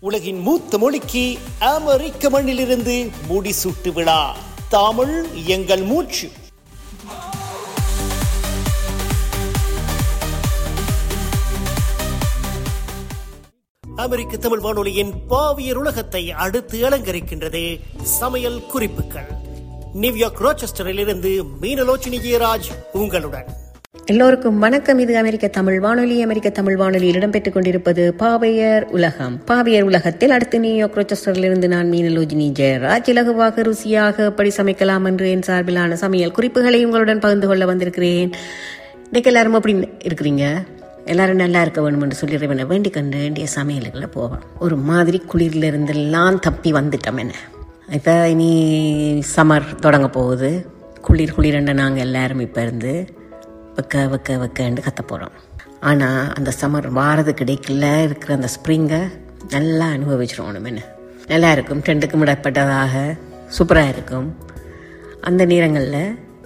உலகின் மூத்த மொழிக்கு அமெரிக்க மண்ணிலிருந்து முடிசூட்டு விழா தமிழ் எங்கள் மூச்சு அமெரிக்க தமிழ் வானொலியின் பாவியர் உலகத்தை அடுத்து அலங்கரிக்கின்றது சமையல் குறிப்புகள் நியூயார்க் ரோச்செஸ்டரில் இருந்து மீனலோச்சினி ஜெயராஜ் உங்களுடன் எல்லோருக்கும் வணக்கம் இது அமெரிக்க தமிழ் வானொலி அமெரிக்க தமிழ் வானொலியில் இடம்பெற்றுக் கொண்டிருப்பது பாவையர் உலகம் பாவையர் உலகத்தில் அடுத்து நியூயார்க் ரோச்செஸ்டரிலிருந்து நான் மீனலோஜினி ஜெயராஜ் இலகுவாக ருசியாக எப்படி சமைக்கலாம் என்று என் சார்பிலான சமையல் குறிப்புகளை உங்களுடன் பகிர்ந்து கொள்ள வந்திருக்கிறேன் இன்னைக்கு எல்லாரும் அப்படி இருக்கிறீங்க எல்லாரும் நல்லா இருக்க வேணும் என்று சொல்லி இறைவனை வேண்டிக் கண்டு வேண்டிய சமையல்களை போவோம் ஒரு மாதிரி குளிர்ல இருந்தெல்லாம் தப்பி வந்துட்டோம் என்ன இப்போ இனி சம்மர் தொடங்க போகுது குளிர் குளிரண்ட நாங்கள் எல்லாரும் இப்போ இருந்து வைக்க வைக்க வைக்கன்னு கத்த போகிறோம் ஆனால் அந்த சம்மர் வாரது கிடைக்கல இருக்கிற அந்த ஸ்ப்ரிங்கை நல்லா அனுபவிச்சிருவோம் என்ன நல்லா இருக்கும் ட்ரெண்டுக்கும் இடப்பட்டதாக சூப்பராக இருக்கும் அந்த நேரங்களில்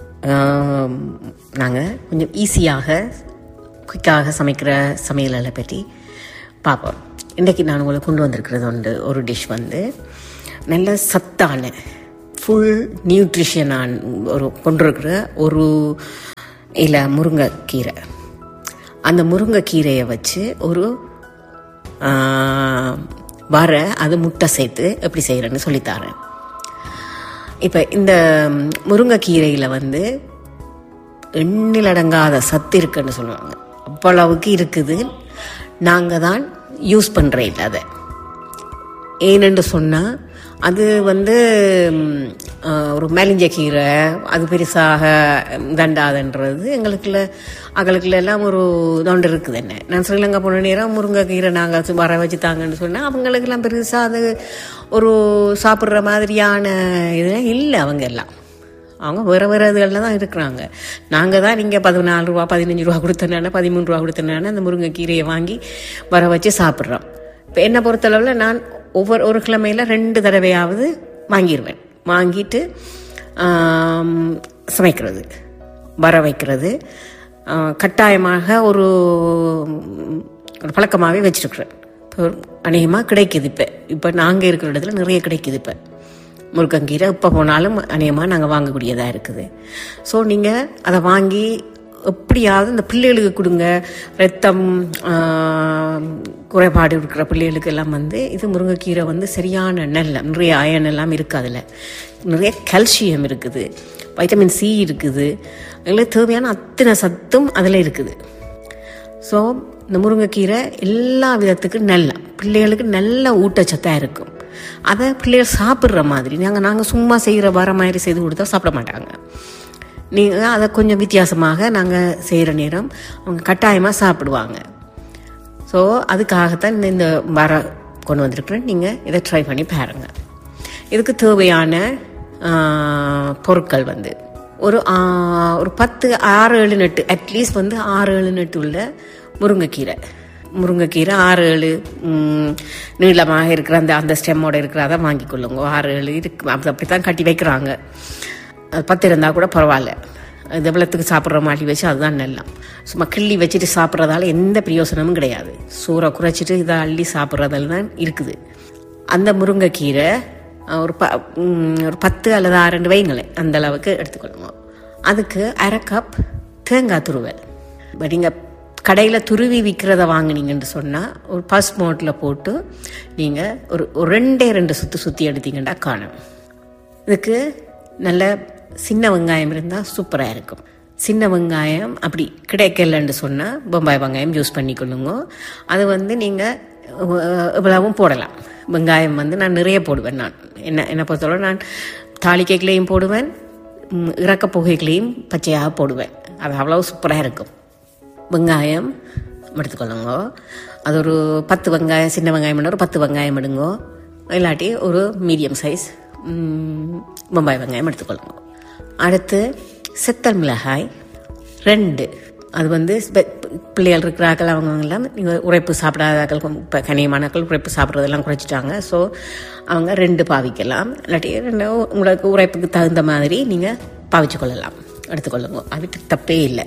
நாங்கள் கொஞ்சம் ஈஸியாக குயிக்காக சமைக்கிற சமையலை பற்றி பார்ப்போம் இன்றைக்கி நான் உங்களுக்கு கொண்டு வந்திருக்கிறது உண்டு ஒரு டிஷ் வந்து நல்ல சத்தான ஃபுல் நியூட்ரிஷனான ஒரு கொண்டிருக்கிற ஒரு இல்லை முருங்கைக்கீரை அந்த முருங்கைக்கீரையை வச்சு ஒரு வர அது முட்டை சேர்த்து எப்படி செய்கிறேன்னு சொல்லித்தாரேன் இப்போ இந்த முருங்கைக்கீரையில் வந்து எண்ணிலடங்காத சத்து இருக்குன்னு சொல்லுவாங்க அவ்வளவுக்கு இருக்குது நாங்கள் தான் யூஸ் பண்ணுற இல்லை அதை ஏனென்று சொன்னால் அது வந்து ஒரு மெலிஞ்ச கீரை அது பெருசாக தண்டாதுன்றது எங்களுக்குள்ள அகளுக்குள்ள எல்லாம் ஒரு தொண்டு இருக்குது என்ன நான் ஸ்ரீலங்கா போன நேரம் முருங்கைக்கீரை நாங்கள் வர வச்சு தாங்கன்னு சொன்னால் அவங்களுக்கெல்லாம் பெருசாக அது ஒரு சாப்பிட்ற மாதிரியான இதெல்லாம் இல்லை அவங்க எல்லாம் அவங்க வேறு வேறு இதுகளில் தான் இருக்கிறாங்க நாங்கள் தான் நீங்கள் பதினாலு ரூபா பதினஞ்சு ரூபா கொடுத்தனால பதிமூணு ரூபா கொடுத்தனால அந்த முருங்கைக்கீரையை வாங்கி வர வச்சு சாப்பிட்றோம் இப்போ என்னை பொறுத்தளவில் நான் ஒவ்வொரு ஒரு கிழமையில் ரெண்டு தடவையாவது வாங்கிடுவேன் வாங்கிட்டு சமைக்கிறது வர வைக்கிறது கட்டாயமாக ஒரு ஒரு பழக்கமாகவே வச்சுருக்குறேன் இப்போ அநேகமாக கிடைக்குது இப்போ இப்போ நாங்கள் இருக்கிற இடத்துல நிறைய கிடைக்குது இப்போ முருங்கங்கீரை இப்போ போனாலும் அநேகமாக நாங்கள் வாங்கக்கூடியதாக இருக்குது ஸோ நீங்கள் அதை வாங்கி எப்படியாவது இந்த பிள்ளைகளுக்கு கொடுங்க ரத்தம் குறைபாடு இருக்கிற பிள்ளைகளுக்கு எல்லாம் வந்து இது முருங்கைக்கீரை வந்து சரியான நெல்ல நிறைய அயன் எல்லாம் இருக்குது அதில் நிறைய கால்சியம் இருக்குது வைட்டமின் சி இருக்குது எங்களுக்கு தேவையான அத்தனை சத்தும் அதில் இருக்குது ஸோ இந்த முருங்கைக்கீரை எல்லா விதத்துக்கும் நல்ல பிள்ளைகளுக்கு நல்ல ஊட்டச்சத்தாக இருக்கும் அதை பிள்ளைகள் சாப்பிட்ற மாதிரி நாங்கள் நாங்கள் சும்மா செய்கிற வர மாதிரி செய்து கொடுத்தா சாப்பிட மாட்டாங்க நீங்கள் அதை கொஞ்சம் வித்தியாசமாக நாங்கள் செய்கிற நேரம் அவங்க கட்டாயமாக சாப்பிடுவாங்க ஸோ அதுக்காகத்தான் இந்த இந்த வர கொண்டு வந்திருக்கிறேன் நீங்கள் இதை ட்ரை பண்ணி பாருங்கள் இதுக்கு தேவையான பொருட்கள் வந்து ஒரு ஒரு பத்து ஆறு ஏழு நெட்டு அட்லீஸ்ட் வந்து ஆறு ஏழு நெட்டு உள்ள முருங்கைக்கீரை முருங்கைக்கீரை ஆறு ஏழு நீளமாக இருக்கிற அந்த அந்த ஸ்டெம்மோட இருக்கிற அதை வாங்கி கொள்ளுங்க ஆறு ஏழு இருக்கு அது அப்படி தான் கட்டி வைக்கிறாங்க அது பத்து இருந்தால் கூட பரவாயில்ல இது எவ்வளோத்துக்கு சாப்பிட்ற மாதிரி வச்சு அதுதான் நல்லா சும்மா கிள்ளி வச்சுட்டு சாப்பிட்றதால எந்த பிரயோசனமும் கிடையாது சூறை குறைச்சிட்டு இதை அள்ளி சாப்பிட்றதால தான் இருக்குது அந்த முருங்கைக்கீரை ஒரு ப ஒரு பத்து அல்லது ஆறு ரெண்டு வைங்களேன் அந்த அளவுக்கு எடுத்துக்கொள்ளுங்க அதுக்கு அரை கப் தேங்காய் துருவல் நீங்கள் கடையில் துருவி விற்கிறத வாங்கினீங்கன்னு சொன்னால் ஒரு பஸ் மோட்டில் போட்டு நீங்கள் ஒரு ஒரு ரெண்டே ரெண்டு சுற்றி சுற்றி எடுத்தீங்கன்னா காணும் இதுக்கு நல்ல சின்ன வெங்காயம் இருந்தால் சூப்பராக இருக்கும் சின்ன வெங்காயம் அப்படி கிடைக்கலன்னு சொன்னால் பொம்பாய் வெங்காயம் யூஸ் பண்ணிக்கொள்ளுங்க அது வந்து நீங்கள் இவ்வளவும் போடலாம் வெங்காயம் வந்து நான் நிறைய போடுவேன் நான் என்ன என்னை பொறுத்தவரை நான் தாளிக்கைகளையும் போடுவேன் இறக்க புகைகளையும் பச்சையாக போடுவேன் அது அவ்வளோ சூப்பராக இருக்கும் வெங்காயம் எடுத்துக்கொள்ளுங்க அது ஒரு பத்து வெங்காயம் சின்ன வெங்காயம் ஒரு பத்து வெங்காயம் எடுங்கோ இல்லாட்டி ஒரு மீடியம் சைஸ் பம்பாய் வெங்காயம் எடுத்துக்கொள்ளுங்க அடுத்து செத்தல் மிளகாய் ரெண்டு அது வந்து பிள்ளைகள் இருக்கிறார்கள் அவங்கெல்லாம் நீங்கள் உரைப்பு சாப்பிடாதாக்கள் இப்போ கனியமானாக்கள் உரைப்பு சாப்பிட்றதெல்லாம் குறைச்சிட்டாங்க ஸோ அவங்க ரெண்டு பாவிக்கலாம் இல்லாட்டி ரெண்டு உங்களுக்கு உரைப்புக்கு தகுந்த மாதிரி நீங்கள் பாவிச்சு கொள்ளலாம் எடுத்துக்கொள்ளுங்க அதுக்கு தப்பே இல்லை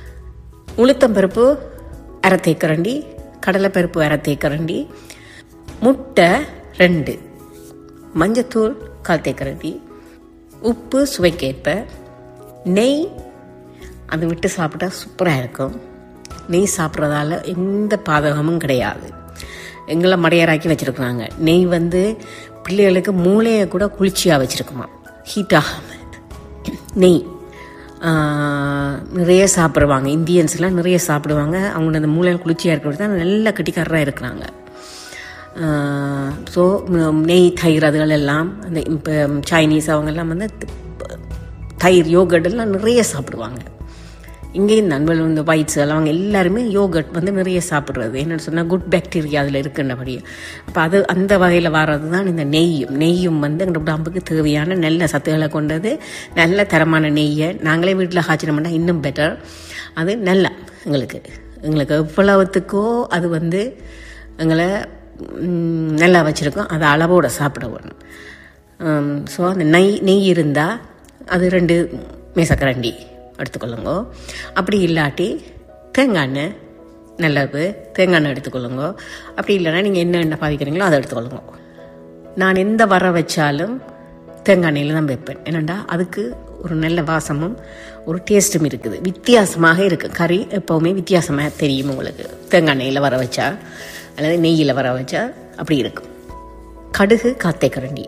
உளுத்தம்பருப்பு அரை தேக்கரண்டி கடலைப்பருப்பு அரை தேக்கரண்டி முட்டை ரெண்டு மஞ்சத்தூள் கால் தேக்கரண்டி உப்பு சுவைக்கேற்ப நெய் அதை விட்டு சாப்பிட்டா சூப்பராக இருக்கும் நெய் சாப்பிட்றதால எந்த பாதகமும் கிடையாது எங்களை மடையராக்கி வச்சுருக்குறாங்க நெய் வந்து பிள்ளைகளுக்கு மூளையை கூட குளிர்ச்சியாக வச்சுருக்குமா ஹீட் ஆகாமல் நெய் ஆஹ், நிறைய சாப்பிடுவாங்க இந்தியன்ஸ்லாம் நிறைய சாப்பிடுவாங்க அவங்க அந்த மூளையில் குளிர்ச்சியாக இருக்கிறது தான் நல்ல கட்டிக்காரராக இருக்கிறாங்க ஸோ நெய் தயிர் அதுகள் எல்லாம் அந்த இப்போ சைனீஸ் அவங்கெல்லாம் வந்து தயிர் யோகட் எல்லாம் நிறைய சாப்பிடுவாங்க இங்கேயும் நண்பர்கள் இந்த ஒயிட்ஸ் எல்லாம் அவங்க எல்லாருமே யோகட் வந்து நிறைய சாப்பிட்றது என்னென்னு சொன்னால் குட் பாக்டீரியா அதில் இருக்குன்றபடி அப்போ அது அந்த வகையில் வர்றது தான் இந்த நெய்யும் நெய்யும் வந்து எங்கள் உடம்புக்கு தேவையான நல்ல சத்துக்களை கொண்டது நல்ல தரமான நெய்யை நாங்களே வீட்டில் காய்ச்சினோம்னா இன்னும் பெட்டர் அது நல்லா எங்களுக்கு எங்களுக்கு எவ்வளவுத்துக்கோ அது வந்து எங்களை ம், நல்லா வச்சுருக்கோம் அதை அளவோட சாப்பிட வேணும் ஸோ அந்த நெய் நெய் இருந்தால் அது ரெண்டு மேசக்கரண்டி எடுத்துக்கொள்ளுங்க அப்படி இல்லாட்டி தேங்காய் எண்ணெய் நல்லது தேங்காய் எண்ணெய் எடுத்துக்கொள்ளுங்க அப்படி இல்லைன்னா நீங்கள் என்ன எண்ணெய் பாவிக்கிறீங்களோ அதை எடுத்துக்கொள்ளுங்க நான் எந்த வர வச்சாலும் தேங்காய் எண்ணெயில் தான் வைப்பேன் என்னென்னா அதுக்கு ஒரு நல்ல வாசமும் ஒரு டேஸ்ட்டும் இருக்குது வித்தியாசமாக இருக்குது கறி எப்போவுமே வித்தியாசமாக தெரியும் உங்களுக்கு தேங்காய் எண்ணெயில் வர வச்சா அல்லது நெய்யில் வர வச்சா அப்படி இருக்கும் கடுகு காத்தை கரண்டி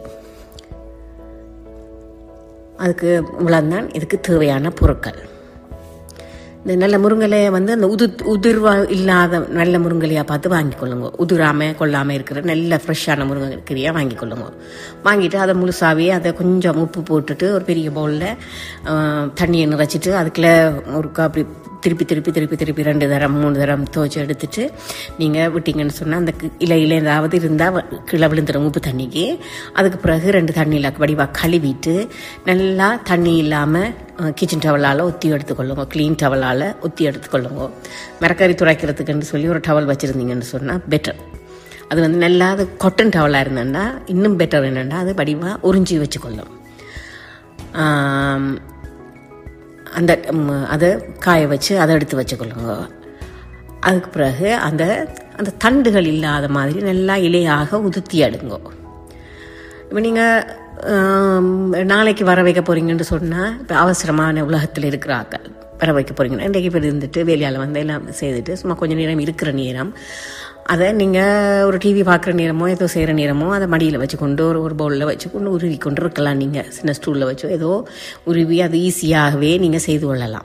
அதுக்கு இவ்வளோதான் இதுக்கு தேவையான பொருட்கள் இந்த நல்ல முருங்கலையை வந்து அந்த உது உதிர்வா இல்லாத நல்ல முருங்கலையாக பார்த்து வாங்கி கொள்ளுங்க உதிராமல் கொள்ளாமல் இருக்கிற நல்ல ஃப்ரெஷ்ஷான முருங்கைக்கீரையாக வாங்கி கொள்ளுங்க வாங்கிட்டு அதை முழுசாவே அதை கொஞ்சம் உப்பு போட்டுட்டு ஒரு பெரிய பவுலில் தண்ணியை நிறைச்சிட்டு அதுக்குள்ள ஒரு அப்படி திருப்பி திருப்பி திருப்பி திருப்பி ரெண்டு தரம் மூணு தரம் துவைச்சி எடுத்துட்டு நீங்கள் விட்டீங்கன்னு சொன்னால் அந்த கி- இலையில ஏதாவது இருந்தால் கீழே விழுந்துடும் உப்பு தண்ணிக்கு அதுக்கு பிறகு ரெண்டு தண்ணியில் வடிவாக கழுவிட்டு நல்லா தண்ணி இல்லாமல் கிச்சன் டவலால் ஒத்தி எடுத்துக்கொள்ளுங்க க்ளீன் டவலால் ஒத்தி எடுத்துக்கொள்ளுங்க மரக்கறி துடைக்கிறதுக்குன்னு சொல்லி ஒரு டவல் வச்சுருந்தீங்கன்னு சொன்னால் பெட்டர் அது வந்து நல்லா அது கொட்டன் டவலாக இருந்தேன்னா இன்னும் பெட்டர் என்னென்னா அது வடிவாக உறிஞ்சி வச்சுக்கொள்ளும் ஆம், அந்த ம், அதை காய வச்சு அதை எடுத்து வச்சுக்கொள்ளுங்க அதுக்கு பிறகு அந்த அந்த தண்டுகள் இல்லாத மாதிரி நல்லா இலையாக உதுத்தி அடுங்க இப்போ நீங்கள் நாளைக்கு வர வைக்க போகிறீங்கன்னு சொன்னால் இப்போ அவசரமான உலகத்தில் இருக்கிற ஆட்கள் வர வைக்க போகிறீங்கன்னா இன்றைக்கு இப்போ இருந்துட்டு வேலையால் வந்து எல்லாம் செய்துட்டு சும்மா கொஞ்சம் நேரம் இருக்கிற நேரம் அதை நீங்கள் ஒரு டிவி பார்க்குற நேரமோ ஏதோ செய்கிற நேரமோ அதை மடியில் வச்சு கொண்டு ஒரு ஒரு பவுலில் வச்சு கொண்டு உருவி கொண்டு இருக்கலாம் நீங்கள் சின்ன ஸ்டூலில் வச்சோ ஏதோ உருவி அது ஈஸியாகவே நீங்கள் செய்து கொள்ளலாம்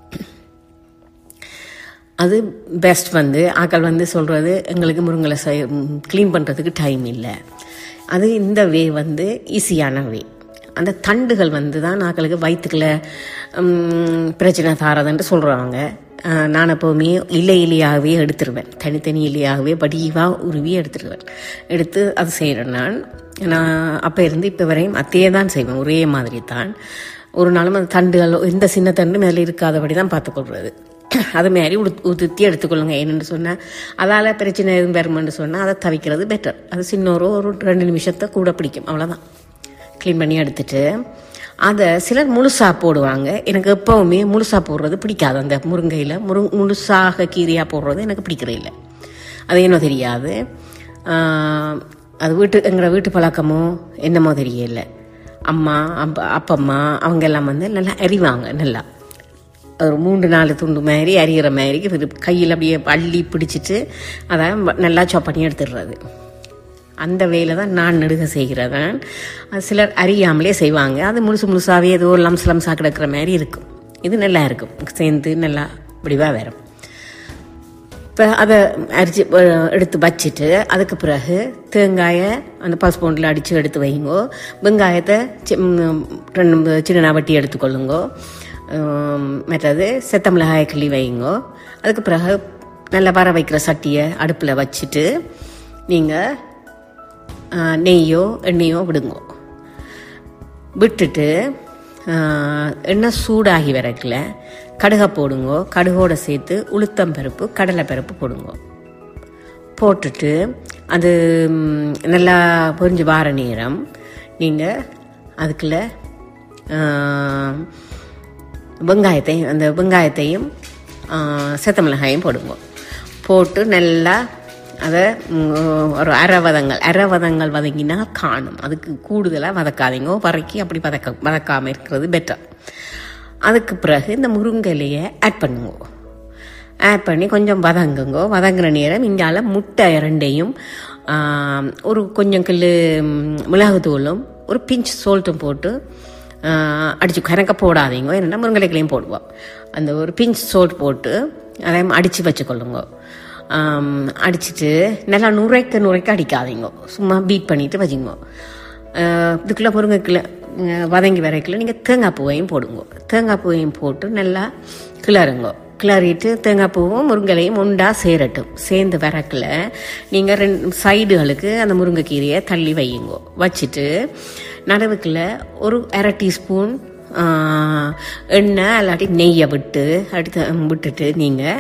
அது பெஸ்ட் வந்து ஆக்கள் வந்து சொல்கிறது எங்களுக்கு முருங்கலை செய் க்ளீன் பண்ணுறதுக்கு டைம் இல்லை அது இந்த வே வந்து ஈஸியான வே அந்த தண்டுகள் வந்து தான் ஆக்களுக்கு வயிற்றுக்குள்ள ம், பிரச்சனை தாரதுன்ட்டு சொல்கிறாங்க நான் எப்போவுமே இலை இலையாகவே எடுத்துருவேன் தனித்தனி இலையாகவே வடிவாக உருவி எடுத்துருவேன் எடுத்து அது செய்கிறேன் நான் நான் அப்போ இருந்து இப்போ வரையும் அத்தையே தான் செய்வேன் ஒரே மாதிரி தான் ஒரு நாளும் அந்த தண்டுகள் எந்த சின்ன தண்டும் அதில் இருக்காதபடி தான் பார்த்துக்கொள்வது அது மாரி உடு உதுத்தி எடுத்துக்கொள்ளுங்க என்னென்னு சொன்னால் அதால் பிரச்சனை எதுவும் வருமென்னு சொன்னால் அதை தவிக்கிறது பெட்டர் அது சின்ன ஒரு ஒரு ரெண்டு நிமிஷத்தை கூட பிடிக்கும் அவ்வளோதான் க்ளீன் பண்ணி எடுத்துட்டு அதை சிலர் முழுசாக போடுவாங்க எனக்கு எப்போவுமே முழுசாக போடுறது பிடிக்காது அந்த முருங்கையில் முரு முழுசாக கீரையாக போடுறது எனக்கு பிடிக்கிறே இல்லை அது என்ன தெரியாது ஆஹ், அது வீட்டு எங்களோட வீட்டு பழக்கமோ என்னமோ தெரியல அம்மா அப்பா அப்பம்மா அவங்க எல்லாம் வந்து நல்லா அறிவாங்க நல்லா ஒரு மூன்று நாலு துண்டு மாதிரி அரியிற மாதிரி இது கையில் அப்படியே அள்ளி பிடிச்சிட்டு அதை நல்லா சாப் பண்ணி எடுத்துடுறது அந்த வேலை தான் நான் நெடுக செய்கிறதன் அது சிலர் அறியாமலே செய்வாங்க அது முழுசு முழுசாகவே ஏதோ லம்ஸ் லம்ஸாக கிடக்கிற மாதிரி இருக்கும் இது நல்லா இருக்கும் சேர்ந்து நல்லா வடிவாக வரும் இப்போ அதை அரிச்சு அஹ், எடுத்து வச்சுட்டு அதுக்கு பிறகு தேங்காயை அந்த பசுபொண்டில் அடித்து எடுத்து வைங்கோ வெங்காயத்தை சி- ம், ரெண்டு சின்ன வட்டி எடுத்துக்கொள்ளுங்கோ உம், மற்றது செத்த மிளகாயை கிள்ளி வைங்கோ அதுக்கு பிறகு நல்லா வர வைக்கிற சட்டியை அடுப்பில் வச்சுட்டு நீங்கள் நெய்யோ எண்ணெயோ விடுங்கோ விட்டுட்டு ஆஹ், எண்ணெய் சூடாகி வரக்குல கடுகை போடுங்கோ கடுகோட சேர்த்து உளுத்தம் பருப்பு கடலை பருப்பு போடுங்கோ போட்டுட்டு அது ம், நல்லா பொரிஞ்சு வார நேரம் நீங்கள் அதுக்குள்ள ஆஹ், வெங்காயத்தையும் அந்த வெங்காயத்தையும் ஆஹ், செத்த மிளகாயும் போடுங்க போட்டு நல்லா அதை ம், ஒரு அரை வதங்கள் அரை வதங்கள் வதங்கினா காணும் அதுக்கு கூடுதலாக வதக்காதீங்க பறக்கி அப்படி வதக்க வதக்காமல் இருக்கிறது பெட்டர் அதுக்கு பிறகு இந்த முருங்கலையை ஆட் பண்ணுங்க ஆட் பண்ணி கொஞ்சம் வதங்குங்க வதங்குற நேரம் இங்கால முட்டை இரண்டையும் ஆம், ஒரு கொஞ்சம் கில்லு ம், மிளகுத்தூளும் ஒரு பிஞ்ச் சோல்ட்டும் போட்டு ஆ, அடிச்சு கணக்க போடாதீங்க என்னென்னா முருங்கலைகளையும் போடுவோம் அந்த ஒரு பிஞ்ச் சோல்ட் போட்டு அதையும் அடித்து வச்சுக்கொள்ளுங்க ஆம், அடிச்சிட்டு நல்லா நுரைக்க நுரைக்க அடிக்காதீங்க சும்மா பீட் பண்ணிட்டு வச்சுங்க இதுக்குள்ளே முருங்கைக்குள்ள வதங்கி வரைக்குள்ள நீங்கள் தேங்காய் பூவையும் போடுங்க தேங்காய் பூவையும் போட்டு நல்லா கிளறுங்க கிளறிட்டு தேங்காய் பூவும் முருங்கலையும் உண்டா சேரட்டும் சேர்ந்து வரக்கில் நீங்கள் ரெண்டு சைடுகளுக்கு அந்த முருங்கைக்கீரையை தள்ளி வையுங்க வச்சுட்டு நடுவுக்குள்ள ஒரு அரை டீஸ்பூன் ஆஹ், எண்ணெய் இல்லாட்டி நெய்யை விட்டு அடுத்து விட்டுட்டு நீங்கள்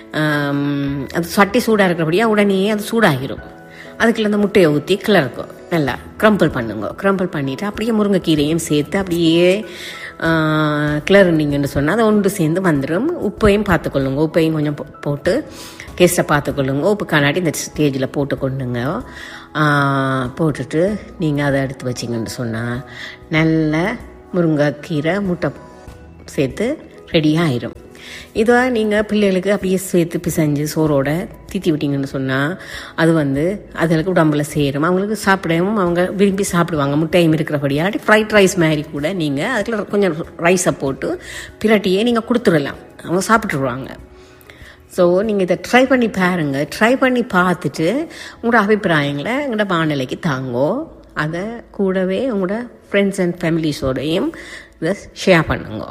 அது சட்டி சூடாக இருக்கிறபடியா உடனே அது சூடாகிரும் அதுக்குள்ள அந்த முட்டையை ஊற்றி கிளறுக்கும் நல்லா க்ரம்பிள் பண்ணுங்க க்ரம்பிள் பண்ணிவிட்டு அப்படியே முருங்கைக்கீரையும் சேர்த்து அப்படியே கிளறுனீங்கன்னு சொன்னால் அது ஒன்று சேர்ந்து வந்துடும் உப்பையும் பார்த்துக்கொள்ளுங்க உப்பையும் கொஞ்சம் போ- போட்டு டேஸ்ட்டை பார்த்துக்கொள்ளுங்க உப்பு காணாட்டி இந்த ஸ்டேஜில் போட்டு கொண்டுங்க ஆ, போட்டுட்டு நீங்கள் அதை எடுத்து வச்சிங்கன்னு சொன்னால் நல்ல முருங்கைக்கீரை முட்டை சேர்த்து ரெடியாக ஆயிரும் இதை நீங்கள் பிள்ளைகளுக்கு அப்படியே சேர்த்து பிசைஞ்சு சோறோட தீத்தி விட்டீங்கன்னு சொன்னால் அது வந்து அதுகளுக்கு உடம்புல சேரும் அவங்களுக்கு சாப்பிடவும் அவங்க விரும்பி சாப்பிடுவாங்க முட்டையும் இருக்கிறபடியா ஃப்ரைட் ரைஸ் மாதிரி கூட நீங்கள் அதுக்குள்ள கொஞ்சம் ரைஸை போட்டு பிரட்டியே நீங்கள் கொடுத்துடலாம் அவங்க சாப்பிட்டுருவாங்க ஸோ நீங்கள் இதை ட்ரை பண்ணி பாருங்க ட்ரை பண்ணி பார்த்துட்டு உங்களோட அபிப்பிராயங்களை எங்களோட வானிலைக்கு தாங்கோ அதை கூடவே உங்களோட ஃப்ரெண்ட்ஸ் அண்ட் ஃபேமிலிஸோடையும் இதை ஷேர் பண்ணுங்க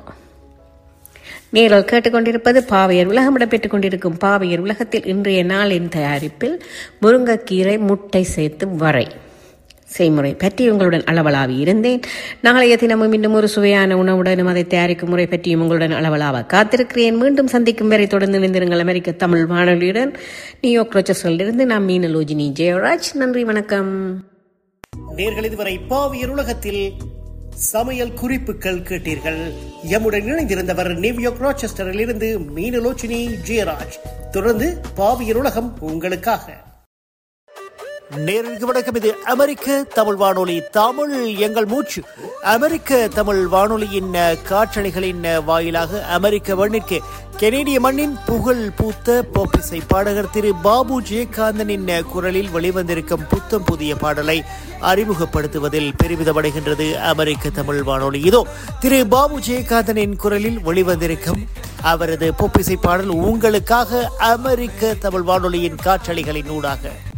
நீங்கள் கேட்டுக்கொண்டிருப்பது பாவையர் உலகம் இடம்பெற்றுக் கொண்டிருக்கும் பாவையர் உலகத்தில் இன்றைய நாளின் தயாரிப்பில் முருங்கைக்கீரை முட்டை சேர்த்து வரை செய்முறை பற்றி உங்களுடன் அளவலாவி இருந்தேன் நாளைய தினமும் இன்னும் ஒரு சுவையான உணவுடனும் அதை தயாரிக்கும் முறை பற்றியும் உங்களுடன் அளவலாவ காத்திருக்கிறேன் மீண்டும் சந்திக்கும் வரை தொடர்ந்து இணைந்திருங்கள் அமெரிக்க தமிழ் வானொலியுடன் நியூயார்க் ரோச்சர்ஸிலிருந்து நான் மீனலோஜினி ஜெயராஜ் நன்றி வணக்கம் நேர்கள் இதுவரை பாவியர் உலகத்தில் சமையல் குறிப்புகள் கேட்டீர்கள் எம்முடன் இணைந்திருந்தவர் நியூயார்க் ராச்செஸ்டரில் இருந்து மீனலோச்சினி ஜெயராஜ் தொடர்ந்து பாவியர் உலகம் உங்களுக்காக நேருக்கு வணக்கம் இது அமெரிக்க தமிழ் வானொலி தமிழ் எங்கள் மூச்சு அமெரிக்க தமிழ் வானொலியின் அஹ், காற்றலைகளின் அஹ், வாயிலாக அமெரிக்க மண்ணிற்கு கெனேடிய மண்ணின் புகழ் பூத்த போப்பிசை பாடகர் திரு பாபு ஜெயகாந்தனின் அஹ், குரலில் வெளிவந்திருக்கும் புத்தம் புதிய பாடலை அறிமுகப்படுத்துவதில் பெருமிதமடைகின்றது அமெரிக்க தமிழ் வானொலி இதோ திரு பாபு ஜெயகாந்தனின் குரலில் வெளிவந்திருக்கும் அவரது பொப்பிசை பாடல் உங்களுக்காக அமெரிக்க தமிழ் வானொலியின் காற்றலைகளின் ஊடாக